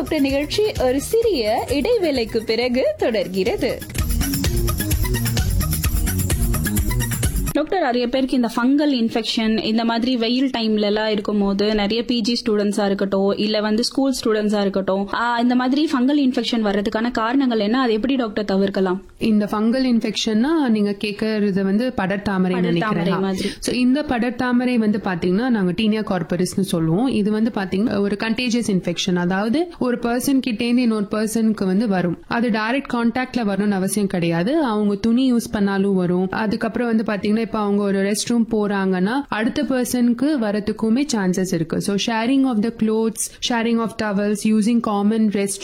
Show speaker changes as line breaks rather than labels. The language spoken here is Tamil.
டாக்டர் நிகழ்ச்சி ஒரு சிறிய இடைவேளைக்கு பிறகு தொடர்கிறது
டாக்டர் நிறைய பேருக்கு இந்த ஃபங்கல் இன்ஃபெக்ஷன் இந்த மாதிரி வெயில் டைம்ல எல்லாம் இருக்கும்போது நிறைய பிஜி ஸ்டூடெண்ட்ஸா இருக்கட்டும் இல்ல வந்து ஸ்கூல் ஸ்டூடெண்ட்ஸா இருக்கட்டும் ஆஹ் இந்த மாதிரி ஃபங்கல் இன்ஃபெக்ஷன் வர்றதுக்கான காரணங்கள் என்ன அது எப்படி டாக்டர் தவிர்க்கலாம்
இந்த ஃபங்கல் இன்ஃபெக்ஷன்னா நீங்க கேக்குறது வந்து படர்தாமரை
படர்தாமரை
நினைக்கிறேன்
மாதிரி.
சோ இந்த படர்தாமரை வந்து பாத்தீங்கன்னா நாங்க டீனியா கார்பரிஸ்னு சொல்லுவோம் இது வந்து பாத்தீங்கன்னா ஒரு கண்டேஜியஸ் இன்ஃபெக்ஷன் அதாவது ஒரு பர்சன் கிட்டே இருந்து இன்னொரு பர்சனுக்கு வந்து வரும் அது டைரக்ட் கான்டாக்ட்ல வரணும்னு அவசியம் கிடையாது அவங்க துணி யூஸ் பண்ணாலும் வரும் அதுக்கப்புறம் வந்து பாத்தீங்கன்னா இப்ப அவங்க ஒரு ரெஸ்ட் ரூம் போறாங்கன்னா அடுத்த பர்சனுக்கு வரதுக்குமே சான்சஸ் இருக்கு so sharing of the clothes sharing of towels using common rest